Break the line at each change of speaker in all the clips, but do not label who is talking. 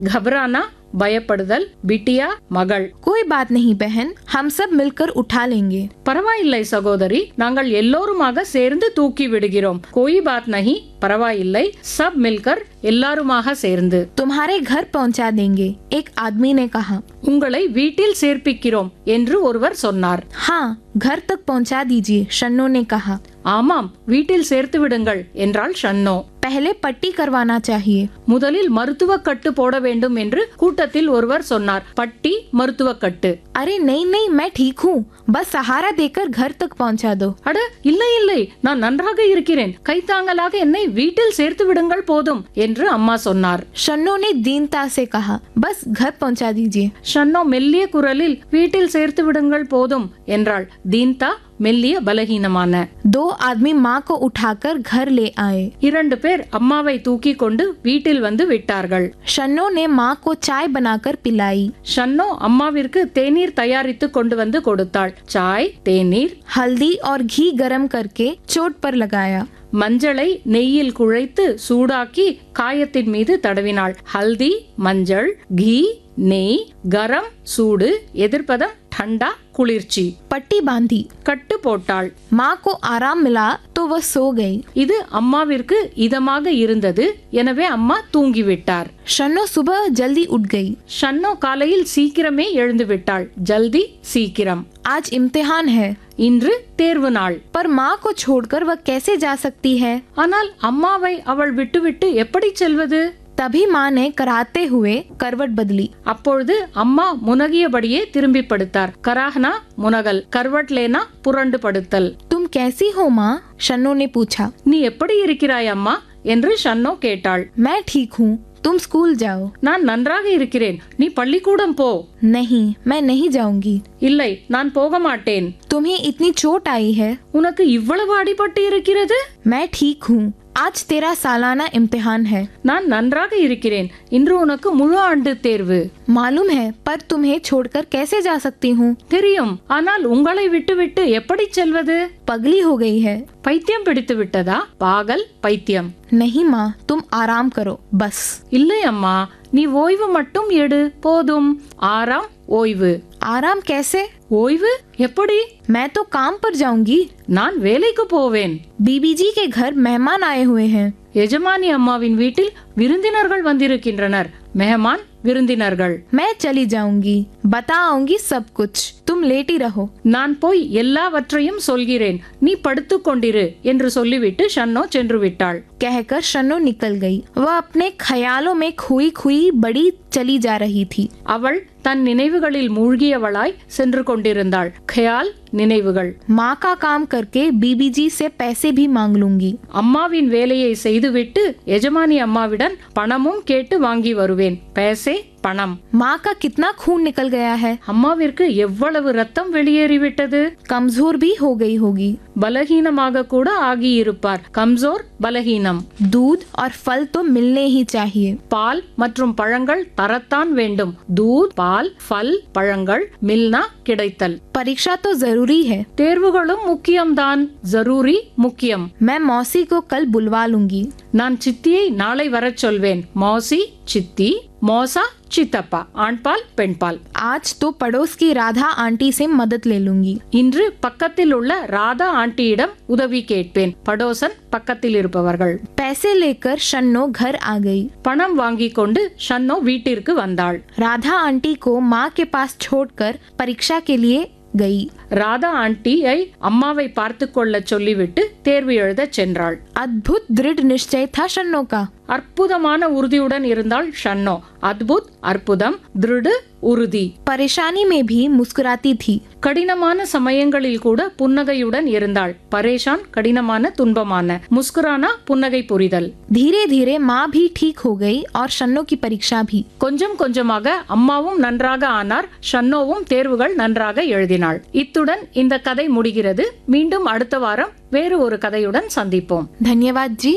घबराना பயப்படுதல் பிட்டியா மகள்
कोई बात नहीं बहन हम सब मिलकर उठा लेंगे
பரவாயில்லை சகோதரி நாங்கள் எல்லோருமாக சேர்ந்து தூக்கி விடுகிறோம் கோई बात नहीं பரவாயில்லை சப் மில்கர் எல்லாருமாக சேர்ந்து
तुम्हारे घर पहुंचा देंगे एक आदमी ने कहा
உங்களை வீட்டில் சேர்ப்பிக்கிறோம் என்று ஒருவர் சொன்னார்
हाँ घर तक पहुंचा दीजिए शन्नो ने कहा
ஆமாம் வீட்டில் சேர்த்து விடுங்கள் என்றாள் ஷன்னோ
पहले पट्टी करवाना चाहिए
முதலில் மருத்துவ கட்டு போட வேண்டும் என்று கூட்டத்தில் ஒருவர் சொன்னார் பட்டி மருத்துவ கட்டு
अरे नहीं नहीं मैं ठीक हूँ बस सहारा देकर घर तक पहुंचा दो
அட இல்லை இல்லை நான் நன்றாக இருக்கிறேன் கைத்தாங்கலாக என்னை வீட்டில் சேர்த்து விடுங்கள் போதும் என்று அம்மா சொன்னார்
शन्नो ने दीनता से कहा बस घर पहुंचा दीजिए
ஷன்னோ மெல்லிய குரலில் வீட்டில் சேர்த்து விடுங்கள் போதும் என்றாள் தீன்தா மெல்லிய பலகீனமான
दो आदमी माँ को उठाकर घर ले आए
இரண்டு பேர் அம்மாவை தூக்கி கொண்டு வீட்டில் வந்து விட்டார்கள்
शन्नो ने माँ को चाय बनाकर पिलाई
ஷன்னோ அம்மாவிற்கு தேநீர் தயாரித்து கொண்டு வந்து கொடுத்தாள் சாய் தேநீர்
हल्दी और घी गरम करके चोट पर लगाया
மஞ்சளை நெய்யில் குழைத்து சூடாக்கி காயத்தின் மீது தடவினாள் ஹல்தி மஞ்சள் கீ நெய் கரம் சூடு எதிர்ப்பதம் ठंडा குளிர்ச்சி
पट्टी बांधी
கட்டு போட்டாள்
माँ को आराम मिला तो वह सो गई
இது அம்மாவிற்கு இதமாக இருந்தது எனவே அம்மா தூங்கிவிட்டார்
शन्नो सुबह जल्दी उठ गई
ஷன்னோ காலையில் சீக்கிரமே எழுந்து விட்டாள் ஜல்தி சீக்கிரம்
आज इम्तिहान है
இன்று தேர்வு நாள்
पर माँ को छोड़कर वह कैसे जा सकती है
ஆனால் அம்மாவை அவள் விட்டுவிட்டு எப்படி செல்வது
तभी माँ ने कराते हुए करवट बदली
அப்பொழுது அம்மா முனகியபடியே திரும்பி படுத்தார் கராஹ்னா முனகல் கர்வட்லேனா புரண்டு படுத்தல்
तुम कैसी हो माँ शन्नो ने पूछा
நீ எப்படி இருக்கிறாய் அம்மா என்று ஷன்னோ கேட்டாள்
मैं ठीक हूँ तुम स्कूल जाओ
நான் நன்றாக இருக்கிறேன் நீ பள்ளிக்கூடம் போ
नहीं मैं नहीं जाऊंगी
இல்லை நான் போக மாட்டேன்
तुम्हें इतनी चोट आई है
உனக்கு இவ்வளவு அடிபட்டு இருக்கிறது
मैं ठीक हूँ आज तेरा सालाना इम्तिहान है
நான் நன்றாக இருக்கிறேன் இன்று உனக்கு முழு ஆண்டு தேர்வு
मालूम है पर तुम्हें छोड़कर कैसे जा सकती हूँ
தெரியும் ஆனால் உங்களை விட்டுவிட்டு எப்படி செல்வது
पगली हो गई है
பைத்தியம் பிடித்து விட்டதா பாகல் பைத்தியம்
नहीं माँ तुम आराम करो बस
இல்லை அம்மா நீ ஓய்வு மட்டும் எடு போதும் ஆறாம் ஓய்வு
आराम कैसे
ஓய்வு எப்படி
मैं तो काम पर जाऊंगी
நான் வேலைக்கு போவேன்
बीबी जी के घर मेहमान आए हुए हैं
எஜமானி அம்மாவின் வீட்டில் விருந்தினர்கள் வந்திருக்கின்றனர் மெஹமான் விருந்தினர்கள்
मैं चली जाऊंगी बताऊंगी सब कुछ तुम लेटी रहो
நான் போய் எல்லாவற்றையும் சொல்கிறேன் நீ படுத்துக் கொண்டிரு என்று சொல்லிவிட்டு ஷன்னோ சென்று விட்டாள்
कहकर शन्नो निकल गई वह अपने ख्यालों में खोई खोई बड़ी चली जा रही थी
அவள் தன் நினைவுகளில் மூழ்கியவளாய் சென்று கொண்டிருந்தாள் खयाल நினைவுகள்
माँ का काम करके बीबी जी से पैसे भी मांग लूंगी
அம்மாவின் வேலையை செய்துவிட்டு எஜமானி அம்மாவிடம் பணமும் கேட்டு வாங்கி வருவேன் பேசே பணம்
माँ का कितना खून निकल गया है
அம்மாவிற்கு எவ்வளவு ரத்தம் வெளியேறிவிட்டது
कमजोर भी हो गई होगी
பலகீனமாக கூட ஆகியிருப்பார் கம்சோர் பலகீனம்
दूध और फल तो मिलने ही चाहिए
பால் மற்றும் பழங்கள் தரத்தான் வேண்டும் தூத் பால் ஃபல் பழங்கள் மில்னா கிடைத்தல்
परीक्षा तो जरूरी है
தேர்வுகளும் முக்கியம்தான் ஜரூரி முக்கியம்
मैं मौसी को कल बुलवा लूंगी
நான் சித்தியை நாளை வரச் சொல்வேன் மௌசி சித்தி மோசா சித்தப்பா ஆண்பால் பெண்பால்
आज तो पड़ोस की राधा आंटी से मदद ले लूंगी
இன்று பக்கத்தில் உள்ள ராதா ஆண்டியிடம் உதவி கேட்பேன் படோசன் பக்கத்தில் இருப்பவர்கள்
पैसे लेकर शन्नो घर आ गई
பணம் வாங்கிக் கொண்டு ஷன்னோ வீட்டிற்கு வந்தாள்
राधा आंटी को माँ के पास छोड़कर परीक्षा के लिए गई
ராதா ஆண்டியை அம்மாவை பார்த்து கொள்ள சொல்லிவிட்டு தேர்வு எழுதச் சென்றாள்
अद्भुत दृढ़ निश्चय था शन्नो का
அற்புதமான உறுதியுடன் இருந்தாள் ஷன்னோ அத்புத் அற்புதம் திருடு உறுதி
परेशानी में भी मुस्कुराती थी
கடினமான சமயங்களில் கூட புன்னகையுடன் இருந்தாள் பரேஷான் கடினமான துன்பமான முஸ்குரானா புன்னகை புரிதல்
धीरे धीरे माँ भी ठीक हो गई और शन्नो की परीक्षा भी
கொஞ்சம் கொஞ்சமாக அம்மாவும் நன்றாக ஆனார் ஷன்னோவும் தேர்வுகள் நன்றாக எழுதினாள் இத்துடன் இந்த கதை முடிகிறது மீண்டும் அடுத்த வாரம் வேறு ஒரு கதையுடன் சந்திப்போம்
धन्यवाद जी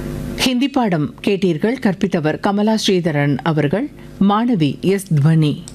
ஹிந்தி பாடம் கேட்டீர்கள் கற்பித்தவர் கமலா ஸ்ரீதரன் அவர்கள் மாணவி எஸ் துவனி